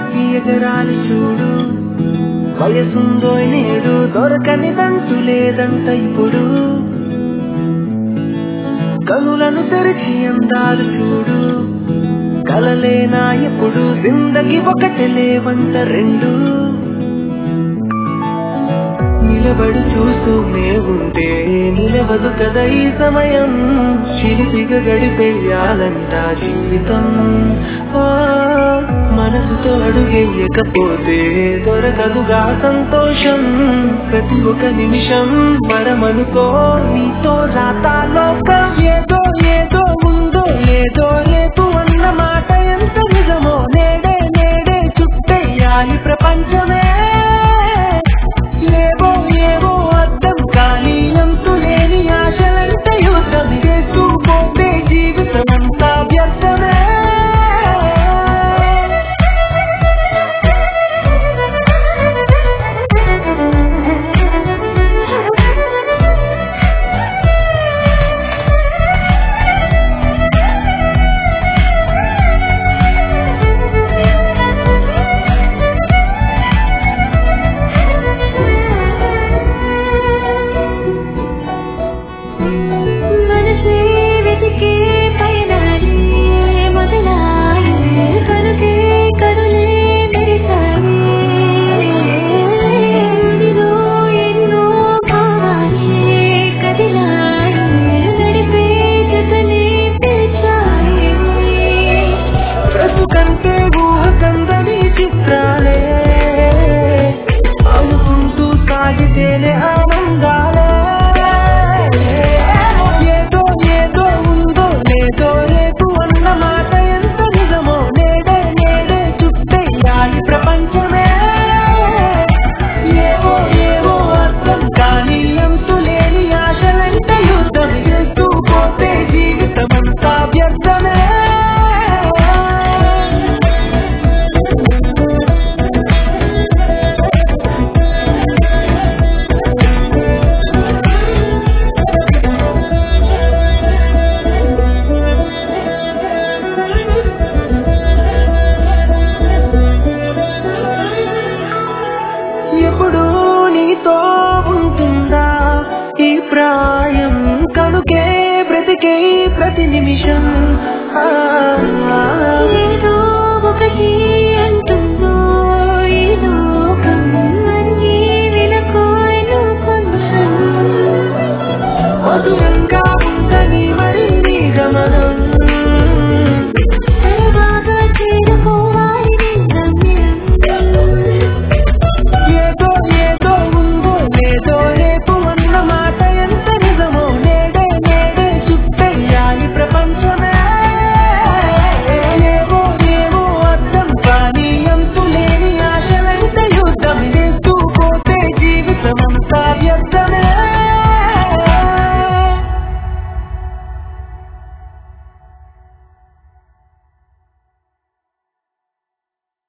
ఈ ఎగరాలి చూడు వయసుందో నేడు దొరకని దంతు లేదంట ఇప్పుడు కనులను తెరిచి అందాలు చూడు కలలేనా ఎప్పుడు జిందగి ఒకటి లేవంట రెండు నిలబడి చూస్తూనే ఉంటే నిలవదు కదా ఈ సమయం చిలిపిగా గడిపేయాలంట జీవితం ఆ, మనసుతో అడుగేయకపోతే దొరకదుగా సంతోషం ప్రతి ఒక్క నిమిషం మరమనుకో నీతో రాతాలోకం ఏదో ఏదో ఉందో ఏదో రేపు అన్న మాట ఎంత నిజమో నేడే నేడే చుట్టేయాలి ప్రపంచమే ఏవో ఏవో అర్థం కాని అంతు లేని ఆశలంత యుద్ధం చేస్తూ పోతే జీవితం అంతా వ్యర్థమే మనసే వెతికే పయనాలే మొదలాయే కనుకే కనులే మెరిసాయే ఇదిగో ఎన్నో భావాలే కదిలాయే నడిపే జతలే పిలిచాయే బ్రతుకంటే ఊహ కందని చిత్రాలే అనుకుంటూ సాగితేనే ఆనందాలే ఏదో ఏదో ఉందో లేదో రేపు అన్న మాట ఎంత నిజమో నేడే నేడే చుట్టేయాలి ప్రపంచమే ఏవో ఏవో అర్థం కాని అంతు లేని ఆశలంటే యుద్ధం చేస్తూ పోతే జీవితం అంతా వ్యర్థమే ఎప్పుడు నీతో ఉంటుందా ఈ ప్రాయం కనుకే బ్రతికే ప్రతి నిమిషం